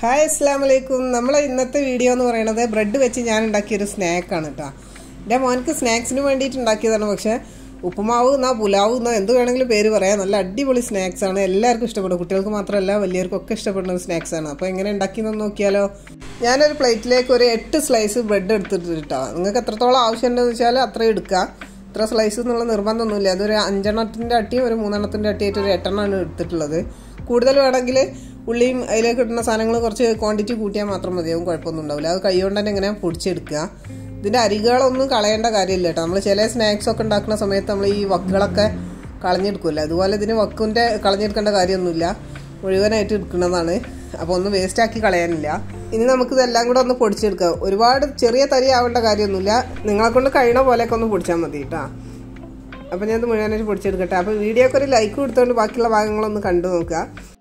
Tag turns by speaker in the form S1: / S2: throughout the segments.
S1: hi അസ്സാം വലൈക്കും നമ്മളെ ഇന്നത്തെ വീഡിയോ എന്ന് പറയുന്നത് ബ്രെഡ് വെച്ച് ഞാൻ ഉണ്ടാക്കിയൊരു സ്നാക്കാണ് കേട്ടോ എൻ്റെ മോനക്ക് സ്നാക്സിന് വേണ്ടിയിട്ട് ഉണ്ടാക്കിയതാണ് പക്ഷേ ഉപ്പുമാവ് എന്നാ പുലാവ് എന്നാ എന്ത് വേണമെങ്കിലും പേര് പറയാം നല്ല അടിപൊളി സ്നാക്സ് ആണ് എല്ലാവർക്കും ഇഷ്ടപ്പെടും കുട്ടികൾക്ക് മാത്രമല്ല വലിയവർക്കൊക്കെ ഇഷ്ടപ്പെടുന്ന ഒരു സ്നാക്സ് ആണ് അപ്പോൾ എങ്ങനെ ഉണ്ടാക്കിയെന്ന് നോക്കിയാലോ ഞാനൊരു പ്ലേറ്റിലേക്ക് ഒരു എട്ട് സ്ലൈസ് ബ്രെഡ് എടുത്തിട്ട് കേട്ടോ നിങ്ങൾക്ക് എത്രത്തോളം ആവശ്യമുണ്ടെന്ന് വെച്ചാൽ അത്രയും എടുക്കുക ഇത്ര സ്ലൈസ് എന്നുള്ള നിർബന്ധമൊന്നുമില്ല അതൊരു അഞ്ചെണ്ണത്തിൻ്റെ അട്ടിയും ഒരു മൂന്നെണ്ണത്തിൻ്റെ അട്ടിയായിട്ട് ഒരു എട്ടെണ്ണമാണ് എടുത്തിട്ടുള്ളത് കൂടുതൽ വേണമെങ്കിൽ ഉള്ളിയും അതിലേക്ക് ഇടുന്ന സാധനങ്ങൾ കുറച്ച് ക്വാണ്ടിറ്റി കൂട്ടിയാൽ മാത്രം മതിയാവും കുഴപ്പമൊന്നും ഉണ്ടാവില്ല അത് കൈകൊണ്ട് തന്നെ ഇങ്ങനെ പൊടിച്ചെടുക്കുക ഇതിൻ്റെ അരികളൊന്നും കളയേണ്ട കാര്യമില്ല കേട്ടോ നമ്മൾ ചില സ്നാക്സ് ഒക്കെ ഉണ്ടാക്കുന്ന സമയത്ത് നമ്മൾ ഈ വക്കുകളൊക്കെ കളഞ്ഞെടുക്കില്ല അതുപോലെ ഇതിന് വക്കിൻ്റെ കളഞ്ഞെടുക്കേണ്ട കാര്യമൊന്നുമില്ല മുഴുവനായിട്ട് എടുക്കുന്നതാണ് അപ്പോൾ ഒന്നും വേസ്റ്റാക്കി കളയാനില്ല ഇനി നമുക്കിതെല്ലാം കൂടെ ഒന്ന് പൊടിച്ചെടുക്കാം ഒരുപാട് ചെറിയ തരി ആവേണ്ട കാര്യമൊന്നുമില്ല നിങ്ങളെ കൊണ്ട് കഴിയണ പോലെയൊക്കെ ഒന്ന് പൊടിച്ചാൽ മതി കേട്ടോ അപ്പോൾ ഞാൻ ഇത് മുഴുവനായിട്ട് പൊടിച്ചെടുക്കട്ടെ അപ്പോൾ വീഡിയോക്ക് ഒരു ലൈക്ക് കൊടുത്തുകൊണ്ട് ബാക്കിയുള്ള ഭാഗങ്ങളൊന്ന് കണ്ടു നോക്കുക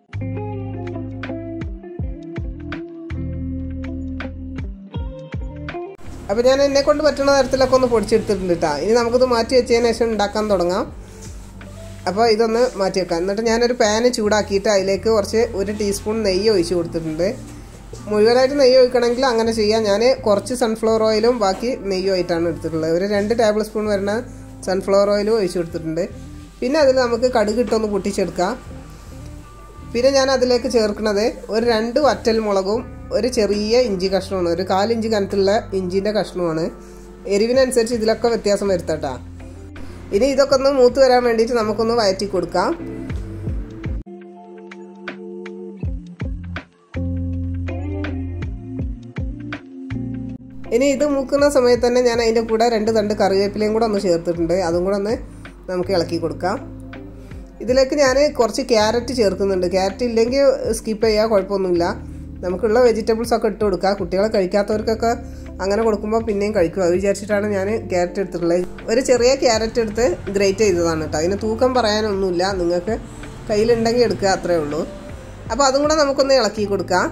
S1: അപ്പോൾ ഞാൻ എന്നെ കൊണ്ട് പറ്റുന്ന തരത്തിലൊക്കെ ഒന്ന് പൊടിച്ചെടുത്തിട്ടുണ്ട് കേട്ടോ ഇനി നമുക്കിത് മാറ്റി വെച്ചതിന് ശേഷം ഉണ്ടാക്കാൻ തുടങ്ങാം അപ്പോൾ ഇതൊന്ന് മാറ്റി വെക്കാം എന്നിട്ട് ഞാനൊരു പാന് ചൂടാക്കിയിട്ട് അതിലേക്ക് കുറച്ച് ഒരു ടീസ്പൂൺ നെയ്യ് ഒഴിച്ച് കൊടുത്തിട്ടുണ്ട് മുഴുവനായിട്ട് നെയ്യ് ഒഴിക്കണമെങ്കിൽ അങ്ങനെ ചെയ്യാം ഞാൻ കുറച്ച് സൺഫ്ലവർ ഓയിലും ബാക്കി നെയ്യും ആയിട്ടാണ് എടുത്തിട്ടുള്ളത് ഒരു രണ്ട് ടേബിൾ സ്പൂൺ വരുന്ന സൺഫ്ലവർ ഓയിലും ഒഴിച്ച് കൊടുത്തിട്ടുണ്ട് പിന്നെ അതിൽ നമുക്ക് കടുക് ഇട്ടൊന്ന് പൊട്ടിച്ചെടുക്കാം പിന്നെ ഞാൻ അതിലേക്ക് ചേർക്കുന്നത് ഒരു രണ്ട് വറ്റൽ മുളകും ഒരു ചെറിയ ഇഞ്ചി കഷ്ണമാണ് ഒരു കാലിഞ്ച് കനത്തുള്ള ഇഞ്ചിൻ്റെ കഷ്ണമാണ് എരിവിനനുസരിച്ച് ഇതിലൊക്കെ വ്യത്യാസം വരുത്തട്ടാ ഇനി ഇതൊക്കെ ഒന്ന് മൂത്ത് വരാൻ വേണ്ടിയിട്ട് നമുക്കൊന്ന് വയറ്റി കൊടുക്കാം ഇനി ഇത് മൂക്കുന്ന സമയത്ത് തന്നെ ഞാൻ അതിൻ്റെ കൂടെ രണ്ട് തണ്ട് കറിവേപ്പിലയും കൂടെ ഒന്ന് ചേർത്തിട്ടുണ്ട് അതും കൂടെ ഒന്ന് നമുക്ക് ഇളക്കി കൊടുക്കാം ഇതിലേക്ക് ഞാൻ കുറച്ച് ക്യാരറ്റ് ചേർക്കുന്നുണ്ട് ക്യാരറ്റ് ഇല്ലെങ്കിൽ സ്കിപ്പ് ചെയ്യുക കുഴപ്പമൊന്നുമില്ല നമുക്കുള്ള വെജിറ്റബിൾസ് ഒക്കെ ഇട്ട് കൊടുക്കുക കുട്ടികളെ കഴിക്കാത്തവർക്കൊക്കെ അങ്ങനെ കൊടുക്കുമ്പോൾ പിന്നെയും കഴിക്കും അത് വിചാരിച്ചിട്ടാണ് ഞാൻ ക്യാരറ്റ് എടുത്തിട്ടുള്ളത് ഒരു ചെറിയ ക്യാരറ്റ് എടുത്ത് ഗ്രേറ്റ് ചെയ്തതാണ് കേട്ടോ അതിന് തൂക്കം പറയാനൊന്നുമില്ല നിങ്ങൾക്ക് കയ്യിലുണ്ടെങ്കിൽ എടുക്കുക അത്രേ ഉള്ളൂ അപ്പോൾ അതും കൂടെ നമുക്കൊന്ന് ഇളക്കി കൊടുക്കാം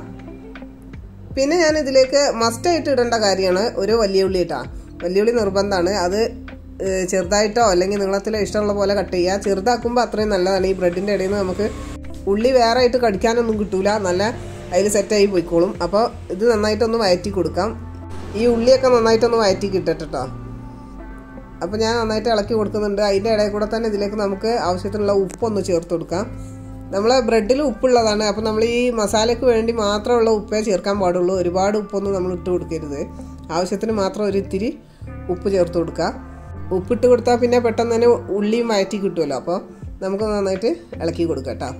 S1: പിന്നെ ഞാൻ ഇതിലേക്ക് മസ്റ്റായിട്ട് ഇടേണ്ട കാര്യമാണ് ഒരു വലിയ ഉള്ളി ഇട്ടാ വലിയ ഉള്ളി നിർബന്ധമാണ് അത് ചെറുതായിട്ടോ അല്ലെങ്കിൽ നീളത്തിലോ ഇഷ്ടമുള്ള പോലെ കട്ട് ചെയ്യുക ചെറുതാക്കുമ്പോൾ അത്രയും നല്ലതാണ് ഈ ബ്രെഡിൻ്റെ ഇടയിൽ നിന്ന് നമുക്ക് ഉള്ളി വേറെ ആയിട്ട് കടിക്കാനൊന്നും കിട്ടൂല നല്ല അതിൽ സെറ്റായി പോയിക്കോളും അപ്പോൾ ഇത് നന്നായിട്ടൊന്ന് വയറ്റി കൊടുക്കാം ഈ ഉള്ളിയൊക്കെ നന്നായിട്ടൊന്ന് വയറ്റി കിട്ടട്ടോ അപ്പോൾ ഞാൻ നന്നായിട്ട് ഇളക്കി കൊടുക്കുന്നുണ്ട് അതിൻ്റെ ഇടയിൽ കൂടെ തന്നെ ഇതിലേക്ക് നമുക്ക് ആവശ്യത്തിനുള്ള ഉപ്പൊന്ന് ചേർത്ത് കൊടുക്കാം നമ്മളെ ബ്രെഡിൽ ഉപ്പുള്ളതാണ് അപ്പോൾ നമ്മൾ ഈ മസാലയ്ക്ക് വേണ്ടി മാത്രമുള്ള ഉപ്പേ ചേർക്കാൻ പാടുള്ളൂ ഒരുപാട് ഉപ്പൊന്നും നമ്മൾ ഇട്ട് കൊടുക്കരുത് ആവശ്യത്തിന് മാത്രം ഒരു ഇത്തിരി ഉപ്പ് ചേർത്ത് കൊടുക്കുക ഉപ്പിട്ട് കൊടുത്താൽ പിന്നെ പെട്ടെന്ന് തന്നെ ഉള്ളിയും വയറ്റി കിട്ടുമല്ലോ അപ്പോൾ നമുക്ക് നന്നായിട്ട് ഇളക്കി കൊടുക്കാം കേട്ടോ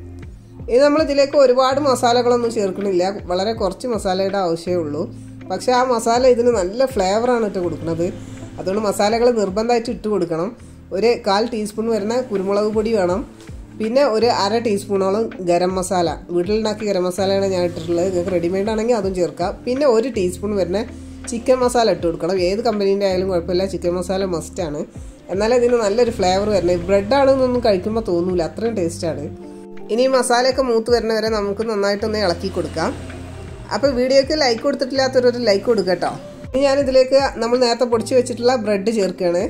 S1: ഇനി നമ്മൾ ഇതിലേക്ക് ഒരുപാട് മസാലകളൊന്നും ചേർക്കണില്ല വളരെ കുറച്ച് മസാലയുടെ ആവശ്യമേ ഉള്ളൂ പക്ഷേ ആ മസാല ഇതിന് നല്ല ഫ്ലേവറാണ് ഇട്ട് കൊടുക്കുന്നത് അതുകൊണ്ട് മസാലകൾ നിർബന്ധമായിട്ട് ഇട്ട് കൊടുക്കണം ഒരു കാൽ ടീസ്പൂൺ വരുന്ന കുരുമുളക് പൊടി വേണം പിന്നെ ഒരു അര ടീസ്പൂണോളം ഗരം മസാല വീട്ടിലുണ്ടാക്കിയ ഗരം മസാലയാണ് ഞാൻ ഇട്ടിട്ടുള്ളത് നിങ്ങൾക്ക് റെഡിമെയ്ഡ് ആണെങ്കിൽ അതും ചേർക്കാം പിന്നെ ഒരു ടീസ്പൂൺ വരുന്ന ചിക്കൻ മസാല ഇട്ട് കൊടുക്കണം ഏത് കമ്പനീൻ്റെ ആയാലും കുഴപ്പമില്ല ചിക്കൻ മസാല മസ്റ്റാണ് എന്നാലേ ഇതിന് നല്ലൊരു ഫ്ലേവർ വരണേ ബ്രെഡാണെന്നൊന്നും കഴിക്കുമ്പോൾ തോന്നൂല അത്രയും ടേസ്റ്റാണ് ഇനി മസാലയൊക്കെ മൂത്ത് വരുന്നവരെ നമുക്ക് നന്നായിട്ടൊന്ന് ഇളക്കി കൊടുക്കാം അപ്പോൾ വീഡിയോക്ക് ലൈക്ക് കൊടുത്തിട്ടില്ലാത്തൊരു ലൈക്ക് കൊടുക്കുക കേട്ടോ ഇനി ഞാനിതിലേക്ക് നമ്മൾ നേരത്തെ പൊടിച്ച് വെച്ചിട്ടുള്ള ബ്രെഡ് ചേർക്കുകയാണ്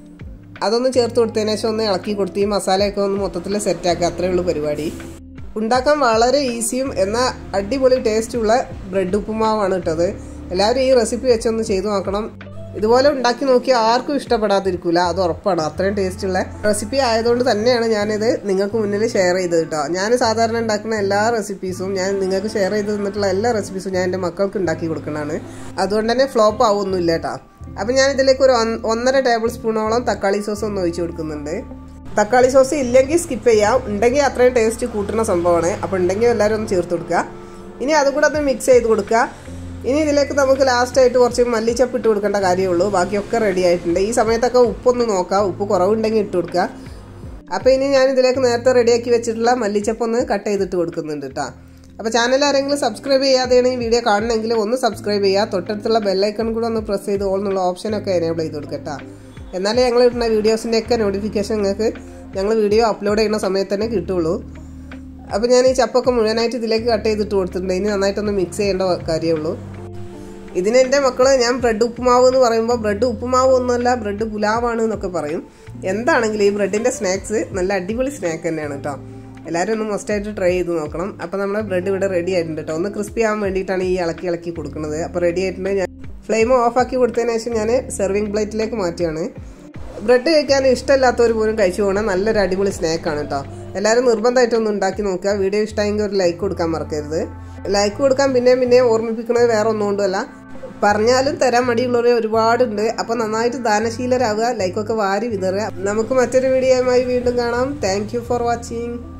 S1: അതൊന്ന് ചേർത്ത് കൊടുത്തതിന് ശേഷം ഒന്ന് ഇളക്കി കൊടുത്ത് ഈ മസാലയൊക്കെ ഒന്ന് മൊത്തത്തിൽ സെറ്റാക്കുക അത്രയേ ഉള്ളൂ പരിപാടി ഉണ്ടാക്കാൻ വളരെ ഈസിയും എന്നാൽ അടിപൊളി ടേസ്റ്റുള്ള ബ്രെഡ് ഉപ്പുമാവാണ് ഇട്ടത് എല്ലാവരും ഈ റെസിപ്പി വെച്ചൊന്ന് ചെയ്തു നോക്കണം ഇതുപോലെ ഉണ്ടാക്കി നോക്കിയാൽ ആർക്കും ഇഷ്ടപ്പെടാതിരിക്കില്ല അത് ഉറപ്പാണ് അത്രയും ടേസ്റ്റുള്ള റെസിപ്പി ആയതുകൊണ്ട് തന്നെയാണ് ഞാനിത് നിങ്ങൾക്ക് മുന്നിൽ ഷെയർ ചെയ്തത് കേട്ടോ ഞാൻ സാധാരണ ഉണ്ടാക്കുന്ന എല്ലാ റെസിപ്പീസും ഞാൻ നിങ്ങൾക്ക് ഷെയർ ചെയ്ത് തന്നിട്ടുള്ള എല്ലാ റെസിപ്പീസും ഞാൻ എൻ്റെ മക്കൾക്ക് ഉണ്ടാക്കി കൊടുക്കുന്നതാണ് അതുകൊണ്ട് തന്നെ ഫ്ലോപ്പ് ആവുമൊന്നുമില്ല കേട്ടോ അപ്പം ഞാൻ ഇതിലേക്ക് ഒരു ഒന്നര ടേബിൾ സ്പൂണോളം തക്കാളി സോസ് ഒന്ന് ഒഴിച്ച് കൊടുക്കുന്നുണ്ട് തക്കാളി സോസ് ഇല്ലെങ്കിൽ സ്കിപ്പ് ചെയ്യാം ഉണ്ടെങ്കിൽ അത്രയും ടേസ്റ്റ് കൂട്ടുന്ന സംഭവമാണ് അപ്പോൾ ഉണ്ടെങ്കിൽ എല്ലാവരും ഒന്ന് ചേർത്ത് കൊടുക്കുക ഇനി അതുകൂടെ ഒന്ന് മിക്സ് ചെയ്ത് കൊടുക്കുക ഇനി ഇതിലേക്ക് നമുക്ക് ലാസ്റ്റ് ആയിട്ട് കുറച്ച് മല്ലിച്ചപ്പ് ഇട്ട് കൊടുക്കേണ്ട കാര്യമുള്ളൂ ബാക്കിയൊക്കെ റെഡി ആയിട്ടുണ്ട് ഈ സമയത്തൊക്കെ ഉപ്പൊന്ന് നോക്കാം ഉപ്പ് കുറവുണ്ടെങ്കിൽ ഇട്ട് കൊടുക്കുക അപ്പോൾ ഇനി ഞാൻ ഇതിലേക്ക് നേരത്തെ റെഡിയാക്കി വെച്ചിട്ടുള്ള മല്ലിച്ചപ്പ് ഒന്ന് കട്ട് ചെയ്തിട്ട് കൊടുക്കുന്നുണ്ട് കേട്ടോ അപ്പോൾ ചാനൽ ആരെങ്കിലും സബ്സ്ക്രൈബ് ചെയ്യാതെയാണ് ഈ വീഡിയോ കാണണമെങ്കിൽ ഒന്ന് സബ്സ്ക്രൈബ് ചെയ്യുക തൊട്ടടുത്തുള്ള ബെല്ലൈക്കൺ കൂടെ ഒന്ന് പ്രസ് ചെയ്ത് ഓൾ എന്നുള്ള ഓപ്ഷനൊക്കെ എനേബിൾ ചെയ്ത് കൊടുക്കട്ടോ എന്നാലേ ഞങ്ങൾ ഇടുന്ന വീഡിയോസിൻ്റെയൊക്കെ നോട്ടിഫിക്കേഷൻ നിങ്ങൾക്ക് ഞങ്ങൾ വീഡിയോ അപ്ലോഡ് ചെയ്യുന്ന സമയത്ത് തന്നെ കിട്ടുള്ളൂ അപ്പോൾ ഞാൻ ഈ ചപ്പൊക്കെ മുഴുവനായിട്ട് ഇതിലേക്ക് കട്ട് ചെയ്തിട്ട് കൊടുത്തിട്ടുണ്ട് ഇനി നന്നായിട്ടൊന്ന് മിക്സ് ചെയ്യേണ്ട കാര്യമുള്ളൂ ഇതിന് എൻ്റെ മക്കൾ ഞാൻ ബ്രെഡ് ഉപ്പുമാവ് എന്ന് പറയുമ്പോൾ ബ്രെഡ് ഉപ്പുമാവ് ഒന്നുമല്ല ബ്രെഡ് പുലാവാണ് എന്നൊക്കെ പറയും എന്താണെങ്കിലും ഈ ബ്രെഡിൻ്റെ സ്നാക്സ് നല്ല അടിപൊളി സ്നാക്ക് തന്നെയാണ് കേട്ടോ എല്ലാവരും ഒന്ന് മസ്റ്റായിട്ട് ട്രൈ ചെയ്ത് നോക്കണം അപ്പോൾ നമ്മുടെ ബ്രെഡ് ഇവിടെ റെഡി ആയിട്ടുണ്ട് കേട്ടോ ഒന്ന് ക്രിസ്പി ആവാൻ വേണ്ടിയിട്ടാണ് ഈ ഇളക്കി ഇളക്കി കൊടുക്കുന്നത് അപ്പോൾ റെഡി ആയിട്ടുണ്ട് ഞാൻ ഫ്ലെയിം ഓഫ് ആക്കി കൊടുത്തതിന് ശേഷം ഞാൻ സെർവിങ് പ്ലേറ്റിലേക്ക് മാറ്റിയാണ് ബ്രെഡ് കഴിക്കാൻ ഇഷ്ടമില്ലാത്തവർ പോലും കഴിച്ചു പോകണം നല്ലൊരു അടിപൊളി സ്നാക്കാണ് കേട്ടോ എല്ലാവരും നിർബന്ധമായിട്ടൊന്ന് ഉണ്ടാക്കി നോക്കുക വീഡിയോ ഇഷ്ടമെങ്കിൽ ഒരു ലൈക്ക് കൊടുക്കാൻ മറക്കരുത് ലൈക്ക് കൊടുക്കാൻ പിന്നെയും പിന്നെയും ഓർമ്മിപ്പിക്കുന്നത് വേറെ ഒന്നും കൊണ്ടുമല്ല പറഞ്ഞാലും തരാൻ മടിയുള്ളവരെ ഒരുപാടുണ്ട് അപ്പോൾ നന്നായിട്ട് ദാനശീലരാകുക ലൈക്കൊക്കെ വാരി വിതറുക നമുക്ക് മറ്റൊരു വീഡിയോയുമായി വീണ്ടും കാണാം താങ്ക് ഫോർ വാച്ചിങ്